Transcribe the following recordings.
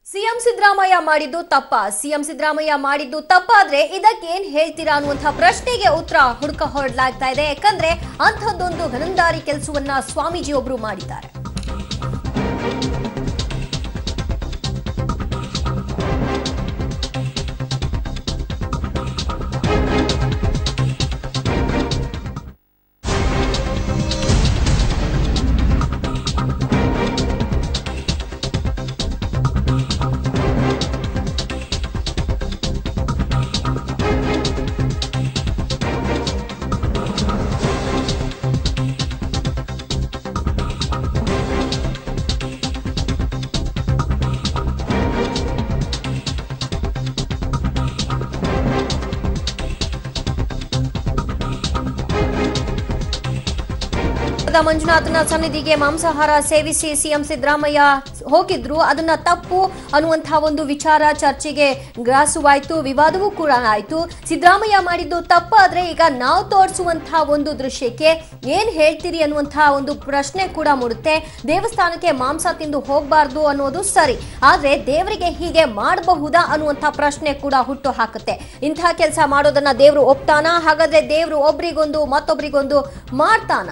CM Siddaramaiah ಮಾಡಿದ್ದು ತಪ್ಪ CM Siddaramaiah ಮಾಡಿದ್ದು ತಪ್ಪಾದ್ರೆ ಇದಕ್ಕೇನ್ ಹೇಳ್ತೀರಾ ಅನ್ನುವಂತಹ ಪ್ರಶ್ನೆಗೆ ಉತ್ತರ ಹುಡುಕ ಹೊರಡ್ಲಾಗ್ತಾ ಇದೆ ಯಾಕಂದ್ರೆ ಅಂಥದ್ದೊಂದು ಗನಂದಾರಿ ಕೆಲಸವನ್ನ ಸ್ವಾಮೀಜಿ ಒಬ್ರು ಮಾಡಿದ್ದಾರೆ ದ ಮಂಜುನಾಥನ ಸನ್ನಿಧಿಗೆ ಮಾಂಸಾಹಾರ ಸೇವಿಸಿ ಸಿಎಂ ಸಿದ್ದರಾಮಯ್ಯ ಹೋಗಿದ್ರು ಅದನ್ನ ತಪ್ಪು ಅನ್ನುವಂತಹ ಒಂದು ವಿಚಾರ ಚರ್ಚೆಗೆ ಗ್ರಾಸವಾಯ್ತು ವಿವಾದವೂ ಕೂಡ ಆಯ್ತು ಸಿದ್ದರಾಮಯ್ಯ ಮಾಡಿದ್ದು ತಪ್ಪಾದ್ರೆ ಈಗ ನಾವು ತೋರಿಸುವಂತಹ ಒಂದು ದೃಶ್ಯಕ್ಕೆ ಏನ್ ಹೇಳ್ತೀರಿ ಅನ್ನುವಂತಹ ಒಂದು ಪ್ರಶ್ನೆ ಕೂಡ ಮೂಡುತ್ತೆ ದೇವಸ್ಥಾನಕ್ಕೆ ಮಾಂಸ ತಿಂದು ಹೋಗಬಾರ್ದು ಅನ್ನೋದು ಸರಿ ಆದ್ರೆ ದೇವರಿಗೆ ಹೀಗೆ ಮಾಡಬಹುದಾ ಅನ್ನುವಂತಹ ಪ್ರಶ್ನೆ ಕೂಡ ಹುಟ್ಟು ಹಾಕುತ್ತೆ ಇಂತಹ ಕೆಲಸ ಮಾಡೋದನ್ನ ದೇವ್ರು ಒಪ್ತಾನ ಹಾಗಾದ್ರೆ ದೇವ್ರು ಒಬ್ರಿಗೊಂದು ಮತ್ತೊಬ್ರಿಗೊಂದು ಮಾಡ್ತಾನ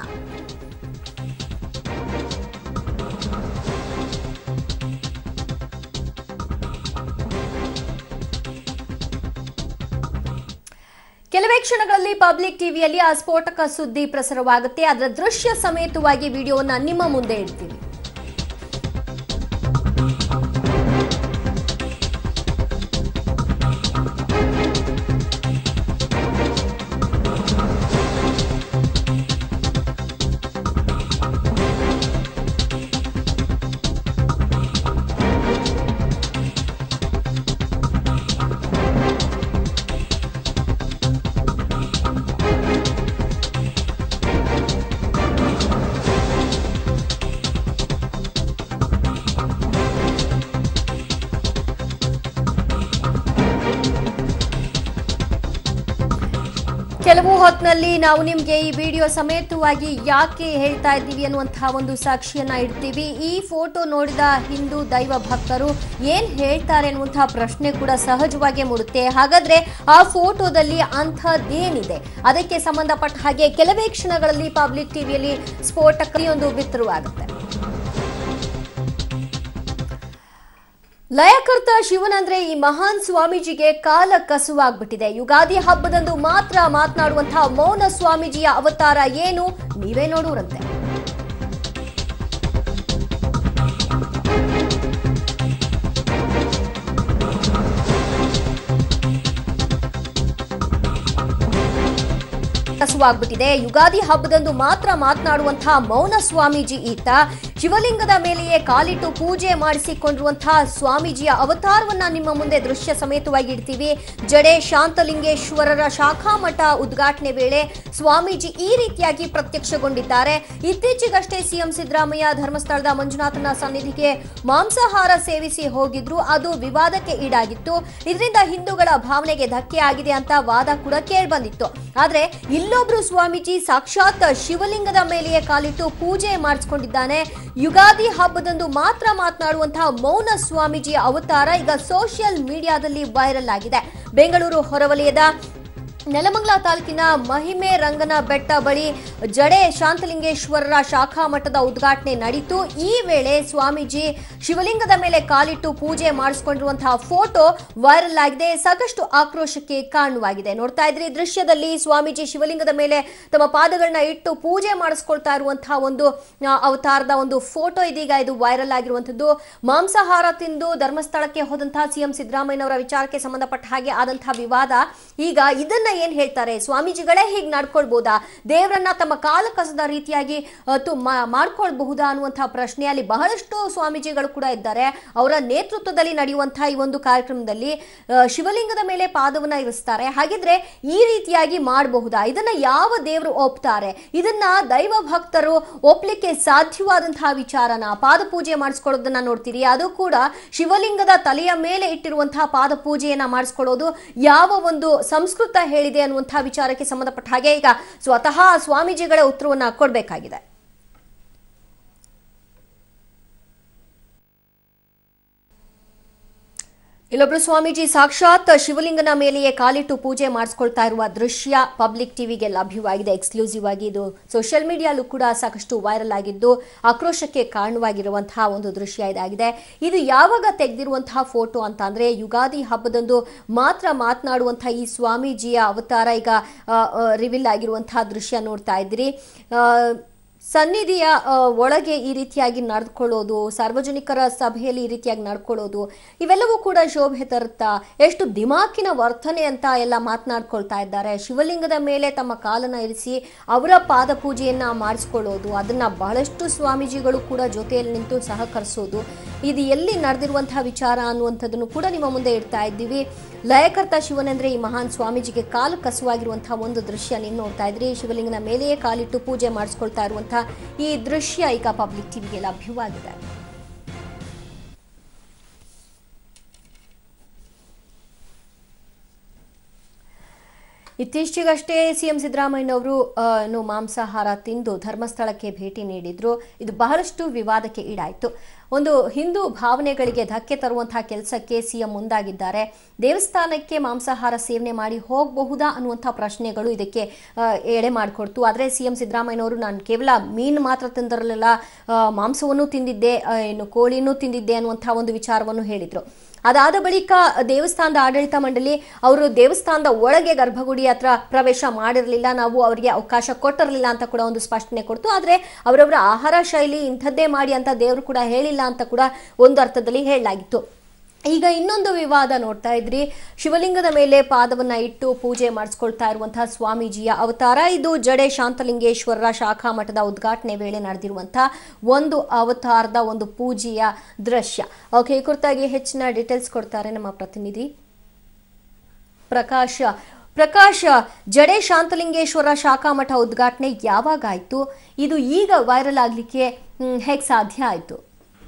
ಕೆಲವೇ ಕ್ಷಣಗಳಲ್ಲಿ ಪಬ್ಲಿಕ್ ಟಿವಿಯಲ್ಲಿ ಆ ಸ್ಫೋಟಕ ಸುದ್ದಿ ಪ್ರಸಾರವಾಗುತ್ತೆ ಅದರ ದೃಶ್ಯ ಸಮೇತವಾಗಿ ವಿಡಿಯೋವನ್ನ ನಿಮ್ಮ ಮುಂದೆ ಇಡ್ತೀವಿ ಕೆಲವು ಹೊತ್ತಿನಲ್ಲಿ ನಾವು ನಿಮ್ಗೆ ಈ ವಿಡಿಯೋ ಸಮೇತವಾಗಿ ಯಾಕೆ ಹೇಳ್ತಾ ಇದ್ದೀವಿ ಅನ್ನುವಂತಹ ಒಂದು ಸಾಕ್ಷಿಯನ್ನ ಇಡ್ತೀವಿ ಈ ಫೋಟೋ ನೋಡಿದ ಹಿಂದೂ ದೈವ ಭಕ್ತರು ಏನ್ ಹೇಳ್ತಾರೆ ಅನ್ನುವಂತಹ ಪ್ರಶ್ನೆ ಕೂಡ ಸಹಜವಾಗಿ ಮೂಡುತ್ತೆ ಹಾಗಾದ್ರೆ ಆ ಫೋಟೋದಲ್ಲಿ ಅಂಥದ್ದೇನಿದೆ ಅದಕ್ಕೆ ಸಂಬಂಧಪಟ್ಟ ಹಾಗೆ ಕೆಲವೇ ಕ್ಷಣಗಳಲ್ಲಿ ಪಬ್ಲಿಕ್ ಟಿವಿಯಲ್ಲಿ ಸ್ಫೋಟಕ ಒಂದು ಬಿತ್ತರವಾಗುತ್ತೆ ಲಯಕರ್ತ ಶಿವನಂದ್ರೆ ಈ ಮಹಾನ್ ಸ್ವಾಮೀಜಿಗೆ ಕಾಲ ಕಸುವಾಗ್ಬಿಟ್ಟಿದೆ ಯುಗಾದಿ ಹಬ್ಬದಂದು ಮಾತ್ರ ಮಾತನಾಡುವಂತಹ ಮೌನ ಸ್ವಾಮೀಜಿಯ ಅವತಾರ ಏನು ನೀವೇ ನೋಡುವಂತೆ ಕಸುವಾಗ್ಬಿಟ್ಟಿದೆ ಯುಗಾದಿ ಹಬ್ಬದಂದು ಮಾತ್ರ ಮಾತನಾಡುವಂತಹ ಮೌನ ಸ್ವಾಮೀಜಿ ಈತ ಶಿವಲಿಂಗದ ಮೇಲೆಯೇ ಕಾಲಿಟ್ಟು ಪೂಜೆ ಮಾಡಿಸಿಕೊಂಡಿರುವಂತಹ ಸ್ವಾಮೀಜಿಯ ಅವತಾರವನ್ನ ನಿಮ್ಮ ಮುಂದೆ ದೃಶ್ಯ ಸಮೇತವಾಗಿ ಇಡ್ತೀವಿ ಜಡೆ ಶಾಂತಲಿಂಗೇಶ್ವರರ ಶಾಖಾ ಮಠ ಉದ್ಘಾಟನೆ ವೇಳೆ ಸ್ವಾಮೀಜಿ ಈ ರೀತಿಯಾಗಿ ಪ್ರತ್ಯಕ್ಷಗೊಂಡಿದ್ದಾರೆ ಇತ್ತೀಚೆಗಷ್ಟೇ ಸಿಎಂ ಸಿದ್ದರಾಮಯ್ಯ ಧರ್ಮಸ್ಥಳದ ಮಂಜುನಾಥನ ಸನ್ನಿಧಿಗೆ ಮಾಂಸಾಹಾರ ಸೇವಿಸಿ ಹೋಗಿದ್ರು ಅದು ವಿವಾದಕ್ಕೆ ಈಡಾಗಿತ್ತು ಇದರಿಂದ ಹಿಂದೂಗಳ ಭಾವನೆಗೆ ಧಕ್ಕೆ ಆಗಿದೆ ಅಂತ ವಾದ ಕೂಡ ಕೇಳ್ಬಂದಿತ್ತು ಆದ್ರೆ ಇಲ್ಲೊಬ್ರು ಸ್ವಾಮೀಜಿ ಸಾಕ್ಷಾತ್ ಶಿವಲಿಂಗದ ಮೇಲೆಯೇ ಕಾಲಿಟ್ಟು ಪೂಜೆ ಮಾಡಿಸ್ಕೊಂಡಿದ್ದಾನೆ ಯುಗಾದಿ ಹಬ್ಬದಂದು ಮಾತ್ರ ಮಾತನಾಡುವಂತಹ ಮೌನ ಸ್ವಾಮೀಜಿಯ ಅವತಾರ ಈಗ ಸೋಷಿಯಲ್ ಮೀಡಿಯಾದಲ್ಲಿ ವೈರಲ್ ಆಗಿದೆ ಬೆಂಗಳೂರು ಹೊರವಲಯದ ನೆಲಮಂಗಲ ತಾಲೂಕಿನ ಮಹಿಮೆ ರಂಗನ ಬೆಟ್ಟ ಬಳಿ ಜಡೆ ಶಾಂತಲಿಂಗೇಶ್ವರರ ಶಾಖಾ ಮಠದ ಉದ್ಘಾಟನೆ ನಡೀತು ಈ ವೇಳೆ ಸ್ವಾಮೀಜಿ ಶಿವಲಿಂಗದ ಮೇಲೆ ಕಾಲಿಟ್ಟು ಪೂಜೆ ಮಾಡಿಸಿಕೊಂಡಿರುವಂತಹ ಫೋಟೋ ವೈರಲ್ ಆಗಿದೆ ಸಾಕಷ್ಟು ಆಕ್ರೋಶಕ್ಕೆ ಕಾರಣವಾಗಿದೆ ನೋಡ್ತಾ ಇದ್ರಿ ದೃಶ್ಯದಲ್ಲಿ ಸ್ವಾಮೀಜಿ ಶಿವಲಿಂಗದ ಮೇಲೆ ತಮ್ಮ ಪಾದಗಳನ್ನ ಇಟ್ಟು ಪೂಜೆ ಮಾಡಿಸ್ಕೊಳ್ತಾ ಇರುವಂತಹ ಒಂದು ಆ, ಅವತಾರದ ಒಂದು ಫೋಟೋ ಇದೀಗ ಇದು ವೈರಲ್ ಆಗಿರುವಂತದ್ದು ಮಾಂಸಾಹಾರ ತಿಂದು ಧರ್ಮಸ್ಥಳಕ್ಕೆ ಹೋದಂತಹ ಸಿಎಂ ಸಿದ್ದರಾಮಯ್ಯನವರ ವಿಚಾರಕ್ಕೆ ಸಂಬಂಧಪಟ್ಟ ಹಾಗೆ ಆದಂತಹ ವಿವಾದ ಈಗ ಇದನ್ನ ಏನ್ ಹೇಳ್ತಾರೆ ಸ್ವಾಮೀಜಿಗಳೇ ಹೀಗೆ ನಡ್ಕೊಳ್ಬಹುದಾ ದೇವರನ್ನ ತಮ್ಮ ಕಾಲ ಕಸದ ರೀತಿಯಾಗಿ ಆ, ತು- ಮಾ- ಮಾಡ್ಕೊಳ್ಬಹುದಾ ಅನ್ನುವಂತಹ ಪ್ರಶ್ನೆ ಅಲ್ಲಿ ಬಹಳಷ್ಟು ಸ್ವಾಮೀಜಿಗಳು ಕೂಡ ಇದ್ದಾರೆ ಅವರ ನೇತೃತ್ವದಲ್ಲಿ ನಡೆಯುವಂತಹ ಈ ಒಂದು ಕಾರ್ಯಕ್ರಮದಲ್ಲಿ ಆ, ಶಿವಲಿಂಗದ ಮೇಲೆ ಪಾದವನ್ನ ಇರಿಸ್ತಾರೆ ಹಾಗಿದ್ರೆ ಈ ರೀತಿಯಾಗಿ ಮಾಡಬಹುದಾ ಇದನ್ನ ಯಾವ ದೇವರು ಒಪ್ತಾರೆ ಇದನ್ನ ದೈವ ಭಕ್ತರು ಒಪ್ಲಿಕ್ಕೆ ಸಾಧ್ಯವಾದಂತಹ ವಿಚಾರನ ಪಾದ ಪೂಜೆ ಮಾಡಿಸ್ಕೊಳ್ಳೋದನ್ನ ನೋಡ್ತೀರಿ ಅದು ಕೂಡ ಶಿವಲಿಂಗದ ತಲೆಯ ಮೇಲೆ ಇಟ್ಟಿರುವಂತಹ ಪಾದ ಪೂಜೆಯನ್ನ ಮಾಡಿಸ್ಕೊಳ್ಳೋದು ಯಾವ ಒಂದು ಸಂಸ್ಕೃತ ಹೇಳಿದೆ ಅನ್ನುವಂತಹ ವಿಚಾರಕ್ಕೆ ಸಂಬಂಧಪಟ್ಟ ಹಾಗೆ ಈಗ ಸ್ವತಃ ಸ್ವಾಮೀಜಿಗಳ ಉತ್ತರವನ್ನ ಕೊಡಬೇಕಾಗಿದೆ ಇಲ್ಲೊಬ್ರು ಸ್ವಾಮೀಜಿ ಸಾಕ್ಷಾತ್ ಶಿವಲಿಂಗನ ಮೇಲೆಯೇ ಕಾಲಿಟ್ಟು ಪೂಜೆ ಮಾಡಿಸ್ಕೊಳ್ತಾ ಇರುವ ದೃಶ್ಯ ಪಬ್ಲಿಕ್ ಟಿವಿಗೆ ಲಭ್ಯವಾಗಿದೆ ಎಕ್ಸ್ಕ್ಲೂಸಿವ್ ಆಗಿ ಇದು ಸೋಷಿಯಲ್ ಮೀಡಿಯಾಲೂ ಕೂಡ ಸಾಕಷ್ಟು ವೈರಲ್ ಆಗಿದ್ದು ಆಕ್ರೋಶಕ್ಕೆ ಕಾರಣವಾಗಿರುವಂತಹ ಒಂದು ದೃಶ್ಯ ಇದಾಗಿದೆ ಇದು ಯಾವಾಗ ತೆಗೆದಿರುವಂತಹ ಫೋಟೋ ಅಂತ ಅಂದ್ರೆ ಯುಗಾದಿ ಹಬ್ಬದಂದು ಮಾತ್ರ ಮಾತನಾಡುವಂತಹ ಈ ಸ್ವಾಮೀಜಿಯ ಅವತಾರ ಈಗ ರಿವೀಲ್ ಆಗಿರುವಂತಹ ದೃಶ್ಯ ನೋಡ್ತಾ ಇದ್ದೀರಿ ಆ, ಸನ್ನಿಧಿಯ ಆ, ಒಳಗೆ ಈ ರೀತಿಯಾಗಿ ನಡೆದುಕೊಳ್ಳೋದು ಸಾರ್ವಜನಿಕರ ಸಭೆಯಲ್ಲಿ ಈ ರೀತಿಯಾಗಿ ನಡ್ಕೊಳ್ಳೋದು ಇವೆಲ್ಲವೂ ಕೂಡ ಶೋಭೆ ತರುತ್ತಾ ಎಷ್ಟು ದಿಮಾಕಿನ ವರ್ತನೆ ಅಂತ ಎಲ್ಲ ಮಾತನಾಡ್ಕೊಳ್ತಾ ಇದ್ದಾರೆ ಶಿವಲಿಂಗದ ಮೇಲೆ ತಮ್ಮ ಕಾಲನ್ನ ಇರಿಸಿ ಅವರ ಪಾದ ಪೂಜೆಯನ್ನ ಮಾಡಿಸ್ಕೊಳ್ಳೋದು ಅದನ್ನ ಬಹಳಷ್ಟು ಸ್ವಾಮೀಜಿಗಳು ಕೂಡ ಜೊತೆಯಲ್ಲಿ ನಿಂತು ಸಹಕರಿಸೋದು ಇದು ಎಲ್ಲಿ ನಡೆದಿರುವಂತಹ ವಿಚಾರ ಅನ್ನುವಂಥದ್ದನ್ನು ಕೂಡ ನಿಮ್ಮ ಮುಂದೆ ಇಡ್ತಾ ಇದ್ದೀವಿ ಲಯಕರ್ತ ಶಿವನೆಂದ್ರೆ ಈ ಮಹಾನ್ ಸ್ವಾಮೀಜಿಗೆ ಕಾಲು ಕಸುವಾಗಿರುವಂತಹ ಒಂದು ದೃಶ್ಯ ನೀವು ನೋಡ್ತಾ ಇದ್ರಿ ಶಿವಲಿಂಗನ ಮೇಲೆಯೇ ಕಾಲಿಟ್ಟು ಪೂಜೆ ಮಾಡಿಸ್ಕೊಳ್ತಾ ಇರುವಂತಹ ಈ ದೃಶ್ಯ ಈಗ ಪಬ್ಲಿಕ್ ಟಿವಿಗೆ ಲಭ್ಯವಾಗಿದೆ ಇತ್ತೀಚೆಗಷ್ಟೇ ಸಿಎಂ ಸಿದ್ದರಾಮಯ್ಯನವರು ಆ, ಏನು ಮಾಂಸಾಹಾರ ತಿಂದು ಧರ್ಮಸ್ಥಳಕ್ಕೆ ಭೇಟಿ ನೀಡಿದ್ರು ಇದು ಬಹಳಷ್ಟು ವಿವಾದಕ್ಕೆ ಈಡಾಯಿತು ಒಂದು ಹಿಂದೂ ಭಾವನೆಗಳಿಗೆ ಧಕ್ಕೆ ತರುವಂತಹ ಕೆಲಸಕ್ಕೆ ಸಿಎಂ ಮುಂದಾಗಿದ್ದಾರೆ ದೇವಸ್ಥಾನಕ್ಕೆ ಮಾಂಸಾಹಾರ ಸೇವನೆ ಮಾಡಿ ಹೋಗಬಹುದಾ ಅನ್ನುವಂಥ ಪ್ರಶ್ನೆಗಳು ಇದಕ್ಕೆ ಆ, ಎಡೆ ಮಾಡಿಕೊಡ್ತು ಆದರೆ ಸಿಎಂ ಸಿದ್ದರಾಮಯ್ಯನವರು ನಾನು ಕೇವಲ ಮೀನು ಮಾತ್ರ ತಿಂದಿರಲಿಲ್ಲ ಆ, ಮಾಂಸವನ್ನು ತಿಂದಿದ್ದೆ ಆ, ಏನು ಕೋಳಿನೂ ತಿಂದಿದ್ದೆ ಅನ್ನುವಂಥ ಒಂದು ವಿಚಾರವನ್ನು ಹೇಳಿದ್ರು ಅದಾದ ಬಳಿಕ ದೇವಸ್ಥಾನದ ಆಡಳಿತ ಮಂಡಳಿ ಅವರು ದೇವಸ್ಥಾನದ ಒಳಗೆ ಗರ್ಭಗುಡಿ ಹತ್ರ ಪ್ರವೇಶ ಮಾಡಿರಲಿಲ್ಲ ನಾವು ಅವರಿಗೆ ಅವಕಾಶ ಕೊಟ್ಟಿರಲಿಲ್ಲ ಅಂತ ಕೂಡ ಒಂದು ಸ್ಪಷ್ಟನೆ ಕೊಡ್ತು ಆದರೆ ಅವರವರ ಆಹಾರ ಶೈಲಿ ಇಂಥದ್ದೇ ಮಾಡಿ ಅಂತ ದೇವರು ಕೂಡ ಹೇಳಿಲ್ಲ ಅಂತ ಕೂಡ ಒಂದು ಅರ್ಥದಲ್ಲಿ ಹೇಳಲಾಗಿತ್ತು ಈಗ ಇನ್ನೊಂದು ವಿವಾದ ನೋಡ್ತಾ ಇದ್ರಿ ಶಿವಲಿಂಗದ ಮೇಲೆ ಪಾದವನ್ನ ಇಟ್ಟು ಪೂಜೆ ಮಾಡಿಸ್ಕೊಳ್ತಾ ಇರುವಂತಹ ಸ್ವಾಮೀಜಿಯ ಅವತಾರ ಇದು ಜಡೆ ಶಾಂತಲಿಂಗೇಶ್ವರರ ಶಾಖಾ ಮಠದ ಉದ್ಘಾಟನೆ ವೇಳೆ ನಡೆದಿರುವಂತಹ ಒಂದು ಅವತಾರದ ಒಂದು ಪೂಜೆಯ ದೃಶ್ಯ ಓಕೆ ಈ ಕುರಿತಾಗಿ ಹೆಚ್ಚಿನ ಡೀಟೇಲ್ಸ್ ಕೊಡ್ತಾರೆ ನಮ್ಮ ಪ್ರತಿನಿಧಿ ಪ್ರಕಾಶ್ ಪ್ರಕಾಶ್ ಜಡೆ ಶಾಂತಲಿಂಗೇಶ್ವರ ಶಾಖಾ ಮಠ ಉದ್ಘಾಟನೆ ಯಾವಾಗ ಆಯ್ತು ಇದು ಈಗ ವೈರಲ್ ಆಗ್ಲಿಕ್ಕೆ ಹೇಗೆ ಸಾಧ್ಯ ಆಯ್ತು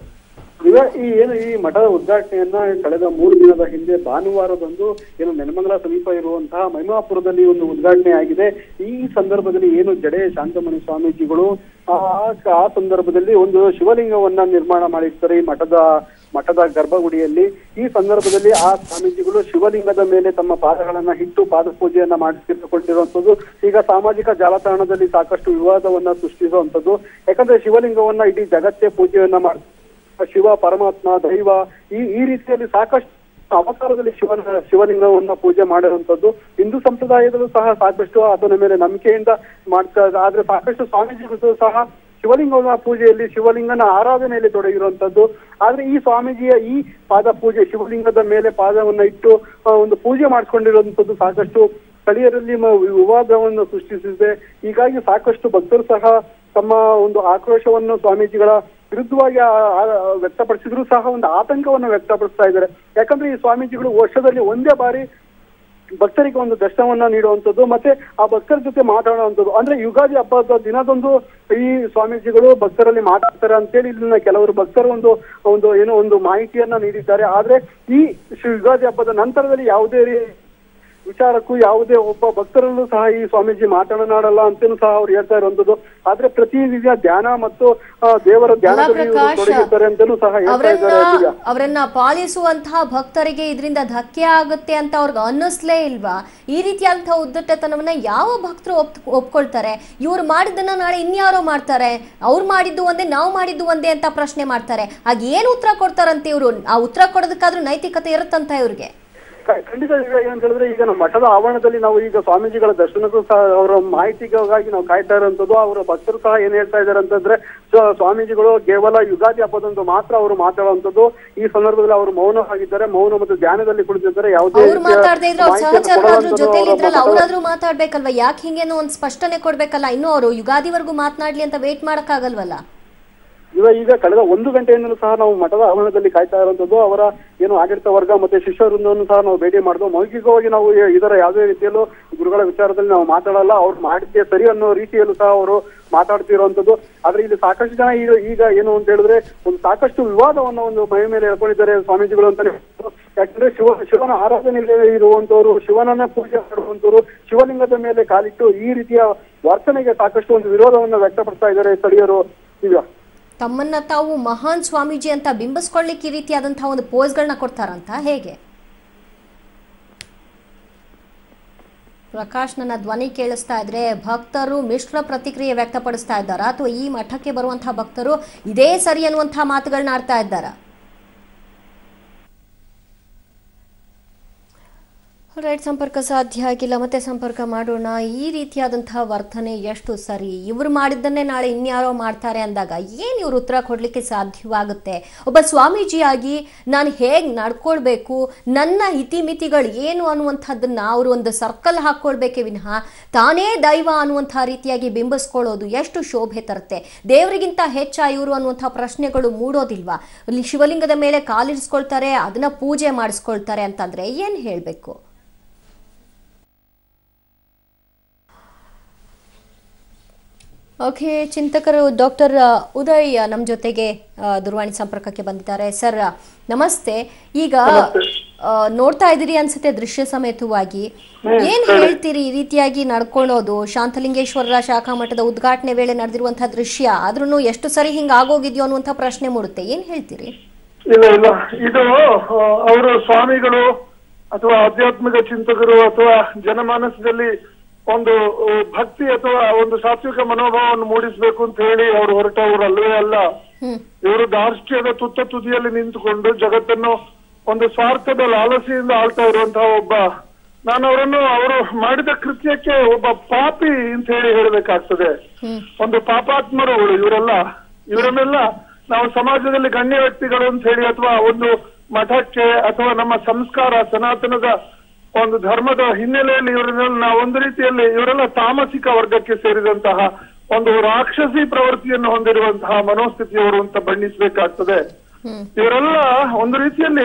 ಇವ ಈ ಏನು ಈ ಮಠದ ಉದ್ಘಾಟನೆಯನ್ನ ಕಳೆದ ಮೂರು ದಿನದ ಹಿಂದೆ ಭಾನುವಾರದಂದು ಏನು ನೆಲಮಂಗಲ ಸಮೀಪ ಇರುವಂತಹ ಮಹಿಮಾಪುರದಲ್ಲಿ ಒಂದು ಉದ್ಘಾಟನೆ ಆಗಿದೆ ಈ ಸಂದರ್ಭದಲ್ಲಿ ಏನು ಜಡೆ ಶಾಂತಮಣಿ ಸ್ವಾಮೀಜಿಗಳು ಆ ಆ ಸಂದರ್ಭದಲ್ಲಿ ಒಂದು ಶಿವಲಿಂಗವನ್ನ ನಿರ್ಮಾಣ ಮಾಡಿರ್ತಾರೆ ಈ ಮಠದ ಮಠದ ಗರ್ಭಗುಡಿಯಲ್ಲಿ ಈ ಸಂದರ್ಭದಲ್ಲಿ ಆ ಸ್ವಾಮೀಜಿಗಳು ಶಿವಲಿಂಗದ ಮೇಲೆ ತಮ್ಮ ಪಾದಗಳನ್ನ ಇಟ್ಟು ಪಾದ ಪೂಜೆಯನ್ನ ಮಾಡಿಸಿಕೊಳ್ಳಿರುವಂತದ್ದು ಈಗ ಸಾಮಾಜಿಕ ಜಾಲತಾಣದಲ್ಲಿ ಸಾಕಷ್ಟು ವಿವಾದವನ್ನ ಸೃಷ್ಟಿಸುವಂತದ್ದು ಯಾಕಂದ್ರೆ ಶಿವಲಿಂಗವನ್ನ ಇಡೀ ಜಗತ್ತೇ ಪೂಜೆಯನ್ನ ಮಾಡಿ ಶಿವ ಪರಮಾತ್ಮ ದೈವ ಈ ಈ ರೀತಿಯಲ್ಲಿ ಸಾಕಷ್ಟು ಅವತಾರದಲ್ಲಿ ಶಿವನ ಶಿವಲಿಂಗವನ್ನ ಪೂಜೆ ಮಾಡಿರುವಂತದ್ದು ಹಿಂದೂ ಸಂಪ್ರದಾಯದಲ್ಲೂ ಸಹ ಸಾಕಷ್ಟು ಆತನ ಮೇಲೆ ನಂಬಿಕೆಯಿಂದ ಮಾಡ್ತಾ ಇದ್ದಾರೆ. ಆದ್ರೆ ಸಾಕಷ್ಟು ಸ್ವಾಮೀಜಿಗಳು ಸಹ ಶಿವಲಿಂಗನ ಪೂಜೆಯಲ್ಲಿ ಶಿವಲಿಂಗನ ಆರಾಧನೆಯಲ್ಲಿ ತೊಡಗಿರುವಂತದ್ದು ಆದ್ರೆ ಈ ಸ್ವಾಮೀಜಿಯ ಈ ಪಾದ ಪೂಜೆ ಶಿವಲಿಂಗದ ಮೇಲೆ ಪಾದವನ್ನ ಇಟ್ಟು ಆ, ಒಂದು ಪೂಜೆ ಮಾಡಿಕೊಂಡಿರುವಂತದ್ದು ಸಾಕಷ್ಟು ಸ್ಥಳೀಯರಲ್ಲಿ ಮ- ವಿವಾದವನ್ನು ಸೃಷ್ಟಿಸಿದೆ ಹೀಗಾಗಿ ಸಾಕಷ್ಟು ಭಕ್ತರು ಸಹ ತಮ್ಮ ಒಂದು ಆಕ್ರೋಶವನ್ನು ಸ್ವಾಮೀಜಿಗಳ ವಿರುದ್ಧವಾಗಿ ಆ- ಆ- ವ್ಯಕ್ತಪಡಿಸಿದ್ರು ಸಹ ಒಂದು ಆತಂಕವನ್ನು ವ್ಯಕ್ತಪಡಿಸ್ತಾ ಇದ್ದಾರೆ ಯಾಕಂದ್ರೆ ಈ ಸ್ವಾಮೀಜಿಗಳು ವರ್ಷದಲ್ಲಿ ಒಂದೇ ಬಾರಿ ಭಕ್ತರಿಗೆ ಒಂದು ದರ್ಶನವನ್ನ ನೀಡುವಂಥದ್ದು ಮತ್ತೆ ಆ ಭಕ್ತರ ಜೊತೆ ಮಾತಾಡುವಂಥದ್ದು ಅಂದ್ರೆ ಯುಗಾದಿ ಹಬ್ಬದ ದಿನದಂದು ಈ ಸ್ವಾಮೀಜಿಗಳು ಭಕ್ತರಲ್ಲಿ ಮಾತಾಡ್ತಾರೆ ಅಂತೇಳಿ ಇಲ್ಲಿನ ಕೆಲವರು ಭಕ್ತರು ಒಂದು ಒಂದು ಏನೋ ಒಂದು ಮಾಹಿತಿಯನ್ನ ನೀಡಿದ್ದಾರೆ ಆದ್ರೆ ಈ ಶಿ- ಯುಗಾದಿ ಹಬ್ಬದ ನಂತರದಲ್ಲಿ ಯಾವುದೇ ರೀ- ವಿಚಾರಕ್ಕೂ ಯಾವುದೇ ಒಬ್ಬ ಭಕ್ತರಲ್ಲೂ ಸಹ ಈ ಸ್ವಾಮೀಜಿ ಮಾತನಾಡಲ್ಲ ಅಂತಲೂ ಸಹ ಅವ್ರು ಹೇಳ್ತಾ ಇರುವಂತದ್ದು ಆದ್ರೆ ಪ್ರತಿನಿತ್ಯ ಧ್ಯಾನ ಮತ್ತು ಆ, ದೇವರ ಅಲ್ಲ ಧ್ಯಾನದಲ್ಲಿ ಇವರು ಪ್ರಕಾಶ್ ತೊಡಗಿರ್ತಾರೆ ಅಂತಲೂ ಸಹ ಹೇಳ್ತಾ ಅವರನ್ನ ಇದ್ದಾರೆ ದಿವ್ಯಾ. ಅವರನ್ನ ಪಾಲಿಸುವಂತಹ ಭಕ್ತರಿಗೆ ಇದರಿಂದ ಧಕ್ಕೆ ಆಗುತ್ತೆ ಅಂತ ಅವ್ರಿಗೆ ಅನ್ನಿಸ್ಲೇ ಇಲ್ವಾ ಈ ರೀತಿಯಾದಂತಹ ಉದ್ದಟತನವನ್ನ ಯಾವ ಭಕ್ತರು ಒಪ್ ಒಪ್ಕೊಳ್ತಾರೆ ಇವ್ರು ಮಾಡಿದ್ದನ್ನ ನಾಳೆ ಇನ್ಯಾರೋ ಮಾಡ್ತಾರೆ ಅವ್ರು ಮಾಡಿದ್ದು ಒಂದೇ ನಾವು ಮಾಡಿದ್ದು ಒಂದೇ ಅಂತ ಪ್ರಶ್ನೆ ಮಾಡ್ತಾರೆ ಆಗ ಏನ್ ಉತ್ತರ ಕೊಡ್ತಾರಂತೆ ಇವರು ಆ ಉತ್ತರ ಕೊಡೋದಕ್ಕಾದ್ರೂ ನೈತಿಕತೆ ಇರುತ್ತಂತ ಇವ್ರಿಗೆ ಕ- ಖಂಡಿತ ಈಗ ಏನಂತ ಹೇಳಿದ್ರೆ ಈಗ ನಮ್ಮ ಮಠದ ಆವರಣದಲ್ಲಿ ನಾವು ಈಗ ಸ್ವಾಮೀಜಿಗಳ ದರ್ಶನಕ್ಕೂ ಸಹ ಅವರ ಮಾಹಿತಿಗಾಗಿ ನಾವು ಕಾಯ್ತಾ ಇರುವಂತದ್ದು ಅವರ ಭಕ್ತರು ಸಹ ಏನ್ ಹೇಳ್ತಾ ಇದ್ದಾರೆ ಅಂತಂದ್ರೆ ಸ್ವ- ಸ್ವಾಮೀಜಿಗಳು ಕೇವಲ ಯುಗಾದಿ ಹಬ್ಬದಂದು ಮಾತ್ರ ಅವರು ಮಾತಾಡುವಂತದ್ದು ಈ ಸಂದರ್ಭದಲ್ಲಿ ಅವರು ಮೌನವಾಗಿದ್ದಾರೆ ಮೌನ ಮತ್ತು ಧ್ಯಾನದಲ್ಲಿ ಕುಳಿತಿದ್ದಾರೆ ಯಾವುದೇ ಅವ್ರು ರೀತಿಯ ಮಾತಾಡದೇ ಇದ್ರೆ ಅವ್ರ ಮಾಹಿತಿಯನ್ನು ಸಹಚರರಾದ್ರೂ ಕೊಡುವಂಥದ್ದು ಜೊತೆಲಿ ಅವರ ಇದ್ರಲ್ಲ ಮಠದ- ಅವ್ರಾದ್ರೂ ಮಾತಾಡ್ಬೇಕಲ್ವಾ ಯಾಕೆ ಹಿಂಗೇನೋ ಒಂದ್ ಸ್ಪಷ್ಟನೆ ಕೊಡ್ಬೇಕಲ್ಲ ಇನ್ನು ಅವರು ಯುಗಾದಿವರೆಗೂ ಮಾತನಾಡ್ಲಿ ಅಂತ ವೇಟ್ ಮಾಡಕ್ಕಾಗಲ್ವಲ್ಲ ಇವ ಈಗ ಕಳೆದ ಒಂದು ಗಂಟೆಯಿಂದಲೂ ಸಹ ನಾವು ಮಠದ ಆವರಣದಲ್ಲಿ ಕಾಯ್ತಾ ಇರುವಂತದ್ದು ಅವರ ಏನು ಆಡಳಿತ ವರ್ಗ ಮತ್ತೆ ಶಿಷ್ಯ ವೃಂದವನ್ನು ಸಹ ನಾವು ಭೇಟಿ ಮಾಡಿದ್ವು ಮೌಖಿಕವಾಗಿ ನಾವು ಇ- ಇದರ ಯಾವುದೇ ರೀತಿಯಲ್ಲೂ ಗುರುಗಳ ವಿಚಾರದಲ್ಲಿ ನಾವು ಮಾತಾಡಲ್ಲ ಅವ್ರು ಮಾಡಿದ್ದೆ ಸರಿ ಅನ್ನೋ ರೀತಿಯಲ್ಲೂ ಸಹ ಅವರು ಮಾತಾಡ್ತಿರುವಂತದ್ದು ಆದ್ರೆ ಇಲ್ಲಿ ಸಾಕಷ್ಟು ಜನ ಈಗ ಈಗ ಏನು ಅಂತ ಹೇಳಿದ್ರೆ ಒಂದು ಸಾಕಷ್ಟು ವಿವಾದವನ್ನು ಒಂದು ಮೈ ಮೇಲೆ ಹೇಳ್ಕೊಂಡಿದ್ದಾರೆ ಸ್ವಾಮೀಜಿಗಳು ಅಂತಾನೆ ಹೇಳ್ಬೋದು. ಯಾಕಂದ್ರೆ ಶಿವ ಶಿವನ ಆರಾಧನೆಯಲ್ಲಿ ಇರುವಂತವರು ಶಿವನನ್ನ ಪೂಜೆ ಮಾಡುವಂತವರು ಶಿವಲಿಂಗದ ಮೇಲೆ ಕಾಲಿಟ್ಟು ಈ ರೀತಿಯ ವರ್ತನೆಗೆ ಸಾಕಷ್ಟು ಒಂದು ವಿರೋಧವನ್ನು ವ್ಯಕ್ತಪಡಿಸ್ತಾ ಇದ್ದಾರೆ ಸ್ಥಳೀಯರು ಈಗ ತಮ್ಮನ್ನ ತಾವು ಮಹಾನ್ ಸ್ವಾಮೀಜಿ ಅಂತ ಬಿಂಬಿಸ್ಕೊಳ್ಳಿಕ್ಕೆ ಈ ರೀತಿಯಾದಂತಹ ಒಂದು ಪೋಸ್ಗಳನ್ನ ಕೊಡ್ತಾರಂತ ಹೇಗೆ ಪ್ರಕಾಶ್ ನನ್ನ ಧ್ವನಿ ಕೇಳಿಸ್ತಾ ಇದ್ರೆ ಭಕ್ತರು ಮಿಶ್ರ ಪ್ರತಿಕ್ರಿಯೆ ವ್ಯಕ್ತಪಡಿಸ್ತಾ ಇದ್ದಾರಾ ಅಥವಾ ಈ ಮಠಕ್ಕೆ ಬರುವಂತಹ ಭಕ್ತರು ಇದೇ ಸರಿ ಅನ್ನುವಂತಹ ಮಾತುಗಳನ್ನ ಆಡ್ತಾ ಇದ್ದಾರಾ ರೈಟ್ ಸಂಪರ್ಕ ಸಾಧ್ಯ ಆಗಿಲ್ಲ ಮತ್ತೆ ಸಂಪರ್ಕ ಮಾಡೋಣ ಈ ರೀತಿಯಾದಂತಹ ವರ್ತನೆ ಎಷ್ಟು ಸರಿ ಇವ್ರು ಮಾಡಿದ್ದನ್ನೇ ನಾಳೆ ಇನ್ಯಾರೋ ಮಾಡ್ತಾರೆ ಅಂದಾಗ ಏನು ಇವ್ರು ಉತ್ತರ ಕೊಡ್ಲಿಕ್ಕೆ ಸಾಧ್ಯವಾಗುತ್ತೆ ಒಬ್ಬ ಸ್ವಾಮೀಜಿಯಾಗಿ ನಾನು ಹೇಗೆ ನಡ್ಕೊಳ್ಬೇಕು ನನ್ನ ಇತಿಮಿತಿಗಳು ಏನು ಅನ್ನುವಂಥದ್ದನ್ನ ಅವರು ಒಂದು ಸರ್ಕಲ್ ಹಾಕ್ಕೊಳ್ಬೇಕೇ ವಿನಃ ತಾನೇ ದೈವ ಅನ್ನುವಂಥ ರೀತಿಯಾಗಿ ಬಿಂಬಿಸ್ಕೊಳ್ಳೋದು ಎಷ್ಟು ಶೋಭೆ ತರುತ್ತೆ ದೇವರಿಗಿಂತ ಹೆಚ್ಚ ಇವರು ಅನ್ನುವಂಥ ಪ್ರಶ್ನೆಗಳು ಮೂಡೋದಿಲ್ವಾ ಇಲ್ಲಿ ಶಿವಲಿಂಗದ ಮೇಲೆ ಕಾಲಿರಿಸ್ಕೊಳ್ತಾರೆ ಅದನ್ನ ಪೂಜೆ ಮಾಡಿಸ್ಕೊಳ್ತಾರೆ ಅಂತಂದ್ರೆ ಏನು ಹೇಳಬೇಕು ಓಕೆ ಚಿಂತಕರು ಡಾಕ್ಟರ್ ಉದಯ್ ನಮ್ಮ ಜೊತೆಗೆ ಆ, ದೂರವಾಣಿ ಸಂಪರ್ಕಕ್ಕೆ ಬಂದಿದ್ದಾರೆ ಸರ್ ನಮಸ್ತೆ ಈಗ ಆ, ನೋಡ್ತಾ ಇದ್ದೀರಿ ಅನ್ಸುತ್ತೆ ದೃಶ್ಯ ಸಮೇತವಾಗಿ ಏನ್ ಹೇಳ್ತೀರಿ ಈ ರೀತಿಯಾಗಿ ನಡ್ಕೊಳ್ಳೋದು ಶಾಂತಲಿಂಗೇಶ್ವರರ ಶಾಖಾ ಮಠದ ಉದ್ಘಾಟನೆ ವೇಳೆ ನಡೆದಿರುವಂತಹ ದೃಶ್ಯ ಆದ್ರೂ ಎಷ್ಟು ಸರಿ ಹಿಂಗ ಆಗೋಗಿದ್ಯೋ ಅನ್ನುವಂಥ ಪ್ರಶ್ನೆ ಮೂಡುತ್ತೆ ಏನ್ ಹೇಳ್ತೀರಿ ಇಲ್ಲ ಇಲ್ಲ ಇದು ಅವರು ಸ್ವಾಮಿಗಳು ಅಥವಾ ಆಧ್ಯಾತ್ಮಿಕ ಚಿಂತಕರು ಅಥವಾ ಜನಮಾನಸದಲ್ಲಿ ಒಂದು ಆ, ಭಕ್ತಿ ಅಥವಾ ಒಂದು ಸಾತ್ವಿಕ ಮನೋಭಾವವನ್ನು ಮೂಡಿಸಬೇಕು ಅಂತ ಹೇಳಿ ಅವರು ಹೊರಟವರು ಅಲ್ಲವೇ ಅಲ್ಲ ಹ್ಮ್ ಇವರು ಧಾರ್ಷ್ಟ್ಯದ ತುತ್ತ ತುದಿಯಲ್ಲಿ ನಿಂತುಕೊಂಡು ಜಗತ್ತನ್ನು ಒಂದು ಸ್ವಾರ್ಥದ ಲಾಲಸೆಯಿಂದ ಆಳ್ತಾ ಇರುವಂತಹ ಒಬ್ಬ ನಾನು ಅವರನ್ನು ಅವರು ಮಾಡಿದ ಕೃತ್ಯಕ್ಕೆ ಒಬ್ಬ ಪಾಪಿ ಅಂತ ಹೇಳಿ ಹೇಳಬೇಕಾಗ್ತದೆ ಹ್ಮ್ ಒಂದು ಪಾಪಾತ್ಮರುಗಳು ಇವರೆಲ್ಲ ಇವರನ್ನೆಲ್ಲ ನಾವು ಸಮಾಜದಲ್ಲಿ ಗಣ್ಯ ವ್ಯಕ್ತಿಗಳು ಅಂತ ಹೇಳಿ ಅಥವಾ ಒಂದು ಮಠಕ್ಕೆ ಅಥವಾ ನಮ್ಮ ಸಂಸ್ಕಾರ ಸನಾತನದ ಒಂದು ಧರ್ಮದ ಹಿನ್ನೆಲೆಯಲ್ಲಿ ಇವರನ್ನೆಲ್ಲ ನಾವು ಒಂದು ರೀತಿಯಲ್ಲಿ ಇವರೆಲ್ಲ ತಾಮಸಿಕ ವರ್ಗಕ್ಕೆ ಸೇರಿದಂತಹ ಒಂದು ರಾಕ್ಷಸಿ ಪ್ರವೃತ್ತಿಯನ್ನು ಹೊಂದಿರುವಂತಹ ಮನೋಸ್ಥಿತಿಯವರು ಅಂತ ಬಣ್ಣಿಸಬೇಕಾಗ್ತದೆ ಹ್ಮ್ ಇವರೆಲ್ಲ ಒಂದು ರೀತಿಯಲ್ಲಿ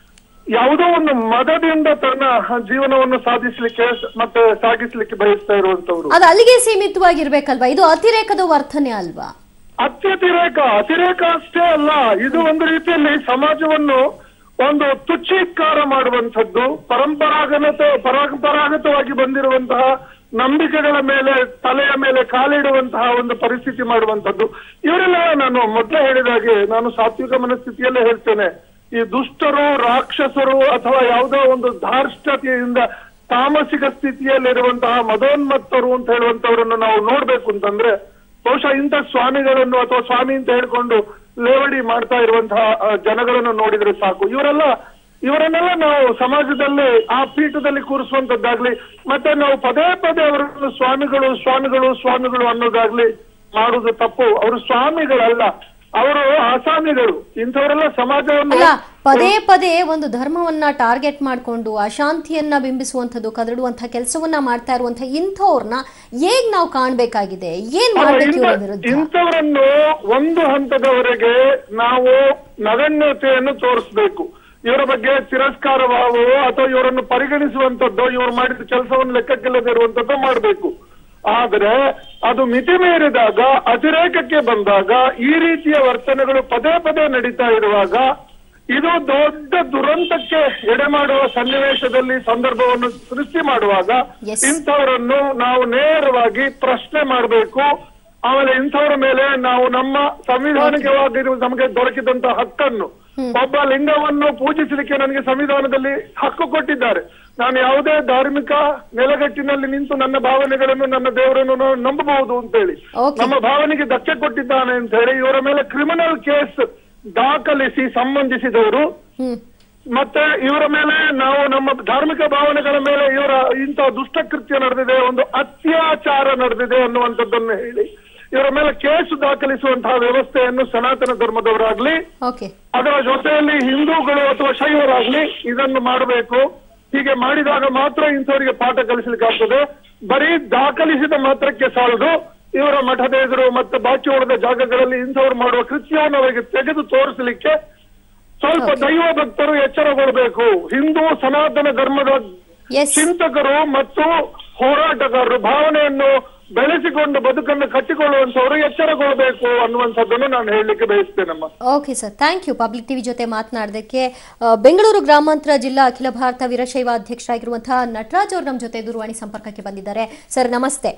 ಯಾವುದೋ ಒಂದು ಮದದಿಂದ ತನ್ನ ಜೀವನವನ್ನು ಸಾಧಿಸ್ಲಿಕ್ಕೆ ಮತ್ತೆ ಸಾಗಿಸ್ಲಿಕ್ಕೆ ಬಯಸ್ತಾ ಇರುವಂತವ್ರು ಅದು ಅಲ್ಲಿಗೆ ಸೀಮಿತವಾಗಿರ್ಬೇಕಲ್ವಾ ಇದು ಅತಿರೇಕದ ವರ್ತನೆ ಅಲ್ವಾ ಅತ್ಯತಿರೇಕ ಅತಿರೇಕ ಅಷ್ಟೇ ಅಲ್ಲ ಇದು ಒಂದು ರೀತಿಯಲ್ಲಿ ಸಮಾಜವನ್ನು ಒಂದು ತುಚ್ಛೀಕಾರ ಮಾಡುವಂಥದ್ದು ಪರಂಪರಾಗತ ಪರಂಪರಾಗತವಾಗಿ ಬಂದಿರುವಂತಹ ನಂಬಿಕೆಗಳ ಮೇಲೆ ತಲೆಯ ಮೇಲೆ ಕಾಲಿಡುವಂತಹ ಒಂದು ಪರಿಸ್ಥಿತಿ ಮಾಡುವಂಥದ್ದು ಇವರೆಲ್ಲ ನಾನು ಮೊದಲೇ ಹೇಳಿದ ಹಾಗೆ ನಾನು ಸಾತ್ವಿಕ ಮನಸ್ಥಿತಿಯಲ್ಲೇ ಹೇಳ್ತೇನೆ ಈ ದುಷ್ಟರು ರಾಕ್ಷಸರು ಅಥವಾ ಯಾವುದೋ ಒಂದು ಧಾರ್ಷ್ಟತೆಯಿಂದ ತಾಮಸಿಕ ಸ್ಥಿತಿಯಲ್ಲಿರುವಂತಹ ಮದೋನ್ಮತ್ತರು ಅಂತ ಹೇಳುವಂತವರನ್ನು ನಾವು ನೋಡ್ಬೇಕು ಅಂತಂದ್ರೆ ಬಹುಶಃ ಇಂಥ ಸ್ವಾಮಿಗಳನ್ನು ಅಥವಾ ಸ್ವಾಮಿ ಅಂತ ಹೇಳ್ಕೊಂಡು ಲೇವಡಿ ಮಾಡ್ತಾ ಇರುವಂತಹ ಆ, ಜನಗಳನ್ನು ನೋಡಿದ್ರೆ ಸಾಕು ಇವರೆಲ್ಲ ಇವರನ್ನೆಲ್ಲ ನಾವು ಸಮಾಜದಲ್ಲಿ ಆ ಪೀಠದಲ್ಲಿ ಕೂರಿಸುವಂತದ್ದಾಗ್ಲಿ ಮತ್ತೆ ನಾವು ಪದೇ ಪದೇ ಅವರನ್ನು ಸ್ವಾಮಿಗಳು ಸ್ವಾಮಿಗಳು ಸ್ವಾಮಿಗಳು ಅನ್ನೋದಾಗ್ಲಿ ಮಾಡುವುದು ತಪ್ಪು ಅವರು ಸ್ವಾಮಿಗಳಲ್ಲ ಅವರು ಆಸಾಮಿಗಳು ಇಂಥವರೆಲ್ಲ ಸಮಾಜವನ್ನು ಅಲ್ಲ ಪದೇ ಪದೇ ಒಂದು ಧರ್ಮವನ್ನ ಟಾರ್ಗೆಟ್ ಮಾಡಿಕೊಂಡು ಅಶಾಂತಿಯನ್ನ ಬಿಂಬಿಸುವಂಥದ್ದು ಕದಡುವಂಥ ಕೆಲಸವನ್ನ ಮಾಡ್ತಾ ಇರುವಂಥ ಇಂಥವ್ರನ್ನ ಹೇಗ್ ನಾವು ಕಾಣ್ಬೇಕಾಗಿದೆ ಏನ್ ಮಾಡ್ಬೇಕು ಇವರ ವಿರುದ್ಧ ಇಂಥವರನ್ನು ಒಂದು ಹಂತದವರೆಗೆ ನಾವು ನಗಣ್ಯತೆಯನ್ನು ತೋರಿಸ್ಬೇಕು ಇವರ ಬಗ್ಗೆ ತಿರಸ್ಕಾರ ಭಾವವೋ ಅಥವಾ ಇವರನ್ನು ಪರಿಗಣಿಸುವಂತದ್ದೋ ಇವರು ಮಾಡಿದ ಕೆಲಸವನ್ನು ಲೆಕ್ಕಕ್ಕಿಲ್ಲದೆ ಇರುವಂತದ್ದೋ ಮಾಡಬೇಕು ಆದರೆ ಅದು ಮಿತಿ ಮೀರಿದಾಗ ಅತಿರೇಕಕ್ಕೆ ಬಂದಾಗ ಈ ರೀತಿಯ ವರ್ತನೆಗಳು ಪದೇ ಪದೇ ನಡೀತಾ ಇರುವಾಗ ಇದು ದೊಡ್ಡ ದುರಂತಕ್ಕೆ ಎಡೆ ಮಾಡುವ ಸನ್ನಿವೇಶದಲ್ಲಿ ಸಂದರ್ಭವನ್ನು ಸೃಷ್ಟಿ ಮಾಡುವಾಗ Yes. ಇಂಥವರನ್ನು ನಾವು ನೇರವಾಗಿ ಪ್ರಶ್ನೆ ಮಾಡಬೇಕು ಆಮೇಲೆ ಇಂಥವರ ಮೇಲೆ ನಾವು ನಮ್ಮ ಸಂವಿಧಾನಿಕವಾಗಿ ನಮಗೆ ದೊರಕಿದಂತ ಹಕ್ಕನ್ನು ಒಬ್ಬ ಲಿಂಗವನ್ನು ಪೂಜಿಸಲಿಕ್ಕೆ ನನಗೆ ಸಂವಿಧಾನದಲ್ಲಿ ಹಕ್ಕು ಕೊಟ್ಟಿದ್ದಾರೆ ನಾನು ಯಾವುದೇ ಧಾರ್ಮಿಕ ನೆಲೆಗಟ್ಟಿನಲ್ಲಿ ನಿಂತು ನನ್ನ ಭಾವನೆಗಳನ್ನು ನನ್ನ ದೇವರನ್ನು ನಾನು ನಂಬಬಹುದು ಅಂತ ಹೇಳಿ Okay. ನಮ್ಮ ಭಾವನೆಗೆ ಧಕ್ಕೆ ಕೊಟ್ಟಿದ್ದಾನೆ ಅಂತ ಹೇಳಿ ಇವರ ಮೇಲೆ ಕ್ರಿಮಿನಲ್ ಕೇಸ್ ದಾಖಲಿಸಿ ಸಂಬಂಧಿಸಿದವರು ಹ್ಮ್ ಮತ್ತೆ ಇವರ ಮೇಲೆ ನಾವು ನಮ್ಮ ಧಾರ್ಮಿಕ ಭಾವನೆಗಳ ಮೇಲೆ ಇವರ ಇಂಥ ದುಷ್ಟಕೃತ್ಯ ನಡೆದಿದೆ ಒಂದು ಅತ್ಯಾಚಾರ ನಡೆದಿದೆ ಅನ್ನುವಂಥದ್ದನ್ನು ಹೇಳಿ ಇವರ ಮೇಲೆ ಕೇಸು ದಾಖಲಿಸುವಂತಹ ವ್ಯವಸ್ಥೆಯನ್ನು ಸನಾತನ ಧರ್ಮದವರಾಗ್ಲಿ ಓಕೆ ಅದರ ಜೊತೆಯಲ್ಲಿ ಹಿಂದೂಗಳು ಅಥವಾ ಶೈವರಾಗ್ಲಿ ಇದನ್ನು ಮಾಡಬೇಕು ಹೀಗೆ ಮಾಡಿದಾಗ ಮಾತ್ರ ಇಂಥವರಿಗೆ ಪಾಠ ಕಲಿಸಲಿಕ್ಕೆ ಆಗ್ತದೆ ಬರೀ ದಾಖಲಿಸಿದ ಮಾತ್ರಕ್ಕೆ ಸಾಲದು ಇವರ ಮಠದ ಎದುರು ಮತ್ತೆ ಬಾಕಿ ಉಳಿದ ಜಾಗಗಳಲ್ಲಿ ಇಂಥವ್ರು ಮಾಡುವ ಕೃತ್ಯವನ್ನು ಅವರಿಗೆ ತೆಗೆದು ತೋರಿಸಲಿಕ್ಕೆ ಸ್ವಲ್ಪ ದೈವ ಭಕ್ತರು ಎಚ್ಚರಗೊಳ್ಳಬೇಕು ಹಿಂದೂ ಸನಾತನ ಧರ್ಮದ ಎಸ್ ಚಿಂತಕರು ಮತ್ತು ಹೋರಾಟಗಾರರು ಭಾವನೆಯನ್ನು ಬೆಳೆಸಿಕೊಂಡು ಬದುಕನ್ನು ಕಟ್ಟಿಕೊಳ್ಳುವಂತವರು ಎಚ್ಚರಗೊಳ್ಳಬೇಕು ಅನ್ನುವಂಥದ್ದನ್ನು ನಾನು ಹೇಳಲಿಕ್ಕೆ ಬಯಸ್ತೇನಮ್ಮ okay sir thank you public TV ಜೊತೆ ಮಾತನಾಡೋದಕ್ಕೆ ಆ, ಬೆಂಗಳೂರು ಗ್ರಾಮಾಂತರ ಜಿಲ್ಲಾ ಅಖಿಲ ಭಾರತ ವೀರಶೈವ ಅಧ್ಯಕ್ಷರಾಗಿರುವಂತಹ ನಟರಾಜ್ ಅವರು ನಮ್ಮ ಜೊತೆ ದೂರವಾಣಿ ಸಂಪರ್ಕಕ್ಕೆ ಬಂದಿದ್ದಾರೆ ಸರ್ ನಮಸ್ತೆ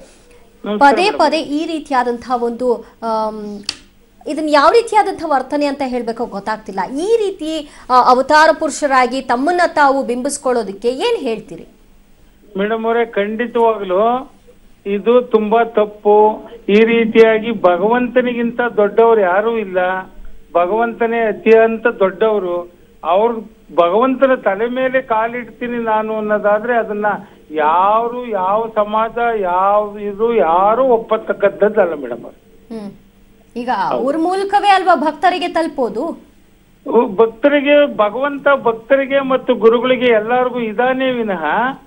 ಪದೇ ಪದೇ ಈ ರೀತಿಯಾದಂತಹ ಒಂದು ಆಮ್, ಇದನ್ನ ಯಾವ ರೀತಿಯಾದಂತಹ ವರ್ತನೆ ಅಂತ ಹೇಳಬೇಕೋ ಗೊತ್ತಾಗ್ತಿಲ್ಲ ಈ ರೀತಿ ಆ, ಅವತಾರ ಪುರುಷರಾಗಿ ತಮ್ಮನ್ನ ತಾವು ಬಿಂಬಿಸ್ಕೊಳ್ಳೋದಕ್ಕೆ ಏನ್ ಹೇಳ್ತೀರಿ ಮೇಡಮ್ ಅವರೇ ಖಂಡಿತವಾಗ್ಲು ಇದು ತುಂಬಾ ತಪ್ಪು ಈ ರೀತಿಯಾಗಿ ಭಗವಂತನಿಗಿಂತ ದೊಡ್ಡವರು ಯಾರೂ ಇಲ್ಲ ಭಗವಂತನೇ ಅತ್ಯಂತ ದೊಡ್ಡವರು ಅವ್ರ ಭಗವಂತನ ತಲೆ ಮೇಲೆ ಕಾಲಿಡ್ತೀನಿ ನಾನು ಅನ್ನೋದಾದ್ರೆ ಅದನ್ನ ಯಾರು ಯಾವ ಸಮಾಜ ಯಾವ ಇದು ಯಾರು ಒಪ್ಪತಕ್ಕದ್ದದ್ದಲ್ಲ ಮೇಡಮ್ ಅವ್ರೆ ಹ್ಮ್ ಈಗ ಅವ್ರ ಮೂಲಕವೇ ಅಲ್ವಾ ಭಕ್ತರಿಗೆ ತಲುಪೋದು ಭಕ್ತರಿಗೆ ಭಗವಂತ ಭಕ್ತರಿಗೆ ಮತ್ತು ಗುರುಗಳಿಗೆ ಎಲ್ಲರಿಗೂ ಇದಾನೇ ವಿನಃ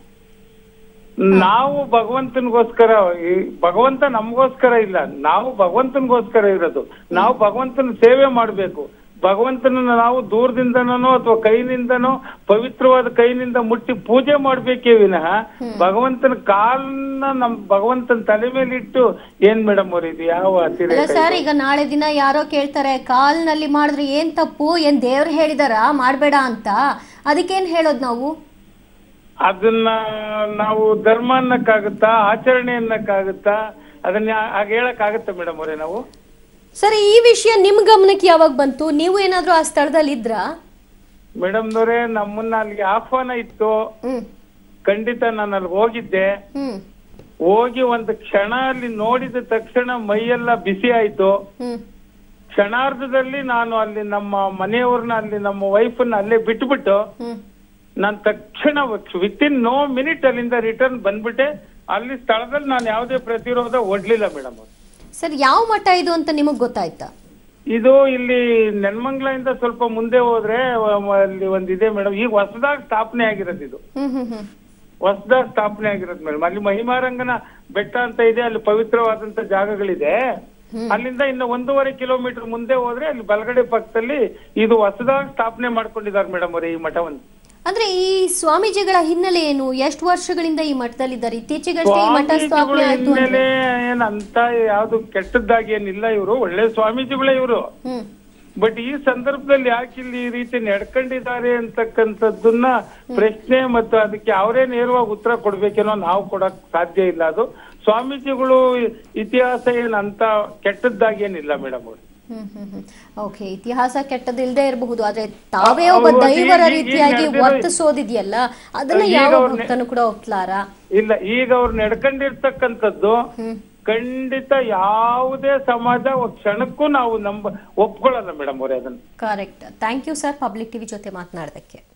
ನಾವು ಭಗವಂತನಿಗೋಸ್ಕರ ಈ ಭಗವಂತ ನಮಗೋಸ್ಕರ ಇಲ್ಲ ನಾವು ಭಗವಂತನಿಗೋಸ್ಕರ ಇರೋದು ನಾವು ಭಗವಂತನ ಸೇವೆ ಮಾಡಬೇಕು ಭಗವಂತನನ್ನ ನಾವು ದೂರದಿಂದನೋ ಅಥವಾ ಕೈನಿಂದನೋ ಪವಿತ್ರವಾದ ಕೈನಿಂದ ಮುಟ್ಟಿ ಪೂಜೆ ಮಾಡ್ಬೇಕೇ ವಿನಃ ಭಗವಂತನ ಕಾಲನ್ನ ನಮ್ ಭಗವಂತನ ತಲೆ ಮೇಲೆ ಇಟ್ಟು ಏನ್ ಮೇಡಮ್ ಅವ್ರ ಇದು ಯಾವ ಅಲ್ಲ ಅತಿರೇಕ ಸರ್ ಈಗ ನಾಳೆ ದಿನ ಯಾರೋ ಕೇಳ್ತಾರೆ ಕಾಲ್ನಲ್ಲಿ ಮಾಡಿದ್ರೆ ಏನ್ ತಪ್ಪು ಏನ್ ದೇವ್ರು ಹೇಳಿದಾರ ಮಾಡ್ಬೇಡ ಅಂತ ಅದಕ್ಕೇನ್ ಹೇಳೋದ್ ನಾವು ಅದನ್ನ ನಾವು ಧರ್ಮ ಅನ್ನಕ್ಕಾಗುತ್ತಾ ಆಚರಣೆ ಅನ್ನಕ್ಕಾಗುತ್ತಾ ಅದನ್ನ ಹಾಗೆ ಹೇಳಕ್ ಆಗುತ್ತಾ ಮೇಡಮ್ ಅವರೇ ನಾವು ಸರ್ ಈ ವಿಷಯ ನಿಮ್ ಗಮನಕ್ಕೆ ಯಾವಾಗ ಬಂತು ನೀವು ಏನಾದ್ರೂ ಆ ಸ್ಥಳದಲ್ಲಿ ಇದ್ರಾ ಮೇಡಮ್ನವರೇ ನಮ್ಮನ್ನ ಅಲ್ಲಿಗೆ ಆಹ್ವಾನ ಇತ್ತು ಹ್ಮ್ ಖಂಡಿತ ನಾನು ಅಲ್ಲಿ ಹೋಗಿದ್ದೆ ಹ್ಮ್ ಹೋಗಿ ಒಂದು ಕ್ಷಣ ಅಲ್ಲಿ ನೋಡಿದ ತಕ್ಷಣ ಮೈಯೆಲ್ಲ ಬಿಸಿ ಆಯ್ತು ಹ್ಮ್ ಕ್ಷಣಾರ್ಧದಲ್ಲಿ ನಾನು ಅಲ್ಲಿ ನಮ್ಮ ಮನೆಯವ್ರನ್ನ ಅಲ್ಲಿ ನಮ್ಮ ವೈಫನ್ನ ಅಲ್ಲೇ ಬಿಟ್ಬಿಟ್ಟು ಹ್ಮ್ ನಾನು ತಕ್ಷಣ ವಿತ್ ಇನ್ ನೋ ಮಿನಿಟ್ ಅಲ್ಲಿಂದ ರಿಟರ್ನ್ ಬಂದ್ಬಿಟ್ಟೆ ಅಲ್ಲಿ ಸ್ಥಳದಲ್ಲಿ ನಾನು ಯಾವುದೇ ಪ್ರತಿರೋಧ ಒಡ್ಲಿಲ್ಲ ಮೇಡಮ್ ಸರ್ ಯಾವ ಮಠ ಇದು ಅಂತ ನಿಮಗ್ ಗೊತ್ತಾಯ್ತಾ ಇದು ಇಲ್ಲಿ ನೆನ್ಮಂಗ್ಲಿಂದ ಸ್ವಲ್ಪ ಮುಂದೆ ಹೋದ್ರೆ ವ- ಅಲ್ಲಿ ಒಂದಿದೆ ಮೇಡಮ್ ಈಗ ಹೊಸದಾಗಿ ಸ್ಥಾಪನೆ ಆಗಿರೋದು ಇದು ಹ್ಮ್ ಹ್ಮ್ ಹ್ಮ್ ಹೊಸದಾಗಿ ಸ್ಥಾಪನೆ ಆಗಿರೋದು ಮೇಡಮ್ ಅಲ್ಲಿ ಮಹಿಮಾರಂಗನ ಬೆಟ್ಟ ಅಂತ ಇದೆ ಅಲ್ಲಿ ಪವಿತ್ರವಾದಂತ ಜಾಗಗಳಿದೆ ಅಲ್ಲಿಂದ ಇನ್ನು ಒಂದೂವರೆ ಕಿಲೋಮೀಟರ್ ಮುಂದೆ ಹೋದ್ರೆ ಅಲ್ಲಿ ಬಲಗಡೆ ಪಕ್ಕದಲ್ಲಿ ಇದು ಹೊಸದಾಗಿ ಸ್ಥಾಪನೆ ಮಾಡ್ಕೊಂಡಿದ್ದಾರೆ ಮೇಡಮ್ ಅವರೇ ಈ ಮಠವನ್ನು ಅಂದ್ರೆ ಈ ಸ್ವಾಮೀಜಿಗಳ ಹಿನ್ನೆಲೆ ಏನು ಎಷ್ಟು ವರ್ಷಗಳಿಂದ ಈ ಮಠದಲ್ಲಿದ್ದಾರೆ ಇತ್ತೀಚೆಗಷ್ಟೇ ಈ ಮಠ ಸ್ಥಾಪನೆ ಸ್ವಾಮೀಜಿಗಳ ಆಯ್ತು ಅಂದ್ರೆ ಹಿನ್ನೆಲೆ ಏನಂತ ಯಾವ್ದು ಕೆಟ್ಟದ್ದಾಗಿ ಏನಿಲ್ಲ ಇವರು ಒಳ್ಳೆ ಸ್ವಾಮೀಜಿಗಳೇ ಇವರು ಹ್ಮ್ ಬಟ್ ಈ ಸಂದರ್ಭದಲ್ಲಿ ಯಾಕೆ ಇಲ್ಲಿ ಈ ರೀತಿ ನಡ್ಕೊಂಡಿದ್ದಾರೆ ಅಂತಕ್ಕಂಥದ್ದನ್ನ ಪ್ರಶ್ನೆ ಮತ್ತು ಅದಕ್ಕೆ ಅವರೇ ನೇರವಾಗಿ ಉತ್ತರ ಕೊಡ್ಬೇಕೇನೋ ನಾವು ಕೊಡಕ್ ಸಾಧ್ಯ ಇಲ್ಲ ಅದು ಸ್ವಾಮೀಜಿಗಳು ಇತಿಹಾಸ ಏನ್ ಅಂತ ಕೆಟ್ಟದ್ದಾಗಿ ಏನಿಲ್ಲ ಮೇಡಮ್ ಅವರು ಹ್ಮ್ ಹ್ಮ್ ಹ್ಮ್ ಓಕೆ ಇತಿಹಾಸ ಕೆಟ್ಟದಿಲ್ದೇ ಇರಬಹುದು ಆದ್ರೆ ತಾವೇ ಒಬ್ಬ ಹೌದು, ದೈವರ ಈಗ- ಈಗ ರೀತಿಯಾಗಿ ನಡೆದಿರೋ- ವರ್ತಿಸೋದಿದೆಯಲ್ಲ ಅದನ್ನ ಈಗ ಯಾವ ಅವ್ರ್ನ- ಭಕ್ತನು ಕೂಡ ಒಪ್ಲಾರ ಇಲ್ಲ ಈಗ ಅವ್ರು ನಡ್ಕೊಂಡಿರ್ತಕ್ಕಂಥದ್ದು ಹ್ಮ್ ಖಂಡಿತ ಯಾವುದೇ ಸಮಾಜ ಒಂದ್ ಕ್ಷಣಕ್ಕೂ ನಾವು ನಂಬ ಒಪ್ಕೊಳ್ಳಲ್ಲ ಮೇಡಮ್ ಅವರೇ ಅದನ್ನ correct thank you sir public TV ಜೊತೆ ಮಾತನಾಡೋದಕ್ಕೆ